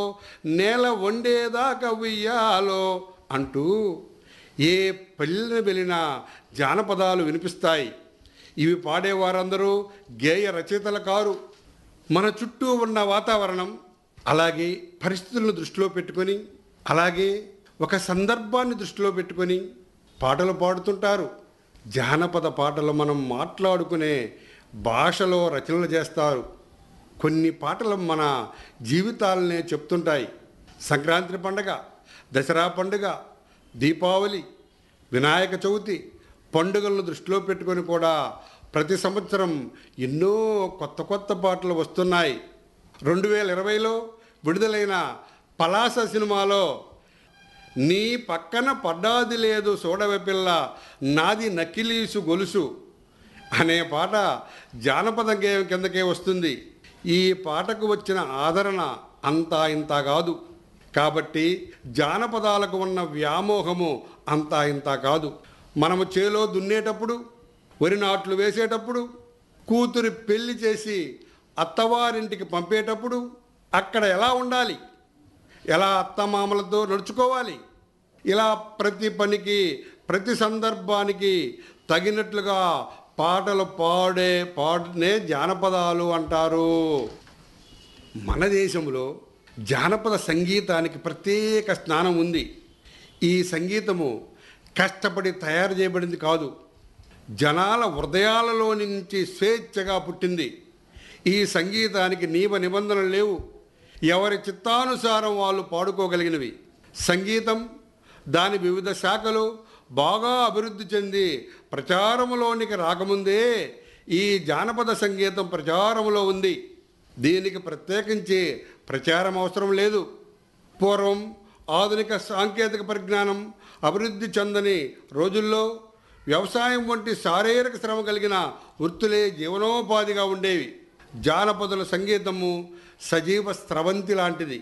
నేల వండేదాకా ఉయ్యాలో అంటూ ఏ పల్లెన వెళ్ళినా జానపదాలు వినిపిస్తాయి ఇవి పాడేవారందరూ గేయ రచయితల కారు మన చుట్టూ ఉన్న వాతావరణం అలాగే పరిస్థితులను దృష్టిలో పెట్టుకొని అలాగే ఒక సందర్భాన్ని దృష్టిలో పెట్టుకొని పాటలు పాడుతుంటారు జానపద పాటలు మనం మాట్లాడుకునే భాషలో రచనలు చేస్తారు కొన్ని పాటలు మన జీవితాలనే చెప్తుంటాయి సంక్రాంతి పండగ దసరా పండుగ దీపావళి వినాయక చవితి పండుగలను దృష్టిలో పెట్టుకొని కూడా ప్రతి సంవత్సరం ఎన్నో కొత్త కొత్త పాటలు వస్తున్నాయి రెండు వేల ఇరవైలో విడుదలైన పలాస సినిమాలో నీ పక్కన పడ్డాది లేదు చూడవే పిల్ల నాది నకిలీసు గొలుసు అనే పాట జానపద గేయం కిందకే వస్తుంది ఈ పాటకు వచ్చిన ఆదరణ అంతా ఇంత కాదు కాబట్టి జానపదాలకు ఉన్న వ్యామోహము అంతా ఇంత కాదు మనము చేలో దున్నేటప్పుడు వరి నాట్లు వేసేటప్పుడు కూతురి పెళ్లి చేసి అత్తవారింటికి పంపేటప్పుడు అక్కడ ఎలా ఉండాలి ఎలా అత్తమామలతో నడుచుకోవాలి ఇలా ప్రతి పనికి ప్రతి సందర్భానికి తగినట్లుగా పాటలు పాడే పాడనే జానపదాలు అంటారు మన దేశంలో జానపద సంగీతానికి ప్రత్యేక స్థానం ఉంది ఈ సంగీతము కష్టపడి తయారు చేయబడింది కాదు జనాల హృదయాలలో నుంచి స్వేచ్ఛగా పుట్టింది ఈ సంగీతానికి నియమ నిబంధనలు లేవు ఎవరి చిత్తానుసారం వాళ్ళు పాడుకోగలిగినవి సంగీతం దాని వివిధ శాఖలు బాగా అభివృద్ధి చెంది ప్రచారంలోనికి రాకముందే ఈ జానపద సంగీతం ప్రచారంలో ఉంది దీనికి ప్రత్యేకించి ప్రచారం అవసరం లేదు పూర్వం ఆధునిక సాంకేతిక పరిజ్ఞానం అభివృద్ధి చెందని రోజుల్లో వ్యవసాయం వంటి శారీరక శ్రమ కలిగిన వృత్తులే జీవనోపాధిగా ఉండేవి జానపదుల సంగీతము సజీవ స్రవంతి లాంటిది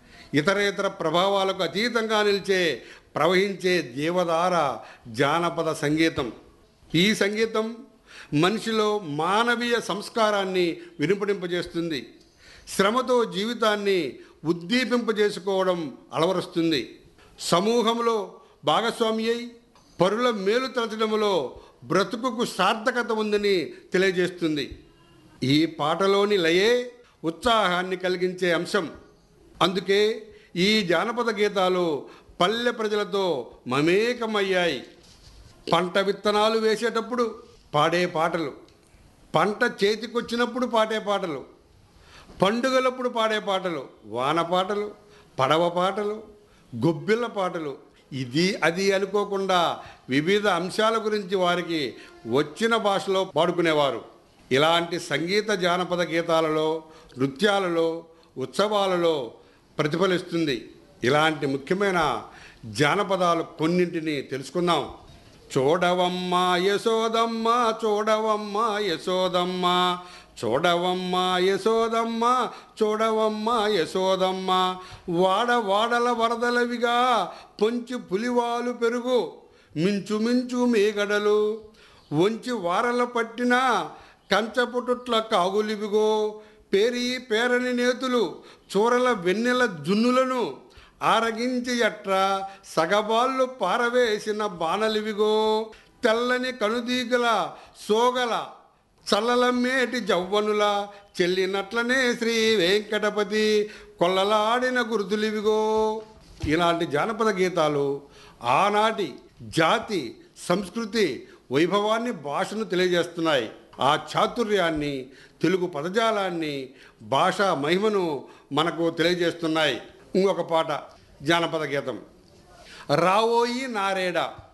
ఇతర ఇతర ప్రభావాలకు అతీతంగా నిలిచే ప్రవహించే జీవధార జానపద సంగీతం ఈ సంగీతం మనిషిలో మానవీయ సంస్కారాన్ని వినిపడింపజేస్తుంది శ్రమతో జీవితాన్ని ఉద్దీపింపజేసుకోవడం అలవరుస్తుంది సమూహంలో భాగస్వామి అయి పరుల మేలు తలచడంలో బ్రతుకుకు సార్థకత ఉందని తెలియజేస్తుంది ఈ పాటలోని లయే ఉత్సాహాన్ని కలిగించే అంశం అందుకే ఈ జానపద గీతాలు పల్లె ప్రజలతో మమేకమయ్యాయి పంట విత్తనాలు వేసేటప్పుడు పాడే పాటలు పంట చేతికొచ్చినప్పుడు పాడే పాటలు పండుగలప్పుడు పాడే పాటలు వాన పాటలు పడవ పాటలు గొబ్బిళ్ళ పాటలు ఇది అది అనుకోకుండా వివిధ అంశాల గురించి వారికి వచ్చిన భాషలో పాడుకునేవారు ఇలాంటి సంగీత జానపద గీతాలలో నృత్యాలలో ఉత్సవాలలో ప్రతిఫలిస్తుంది ఇలాంటి ముఖ్యమైన జానపదాలు కొన్నింటిని తెలుసుకుందాం చూడవమ్మ యశోదమ్మ చూడవమ్మ యశోదమ్మ చూడవమ్మ యశోదమ్మ చూడవమ్మ యశోదమ్మ వాడ వాడల వరదలవిగా పొంచి పులివాలు పెరుగు మించు మించు మేగడలు వంచి వారల పట్టిన కంచపుటుట్ల కాగులివిగో పేరి పేరని నేతులు చూరల వెన్నెల జున్నులను ఆరగించి ఎట్ర సగబాళ్ళు పారవేసిన బాణలివిగో తెల్లని కనుదీగల సోగల చల్లలమ్మేటి జవ్వనుల చెల్లినట్లనే శ్రీ వెంకటపతి కొల్లలాడిన గుర్తులివిగో ఇలాంటి జానపద గీతాలు ఆనాటి జాతి సంస్కృతి వైభవాన్ని భాషను తెలియజేస్తున్నాయి ఆ చాతుర్యాన్ని తెలుగు పదజాలాన్ని భాషా మహిమను మనకు తెలియజేస్తున్నాయి ఇంకొక పాట జానపద గీతం రావోయి నారేడ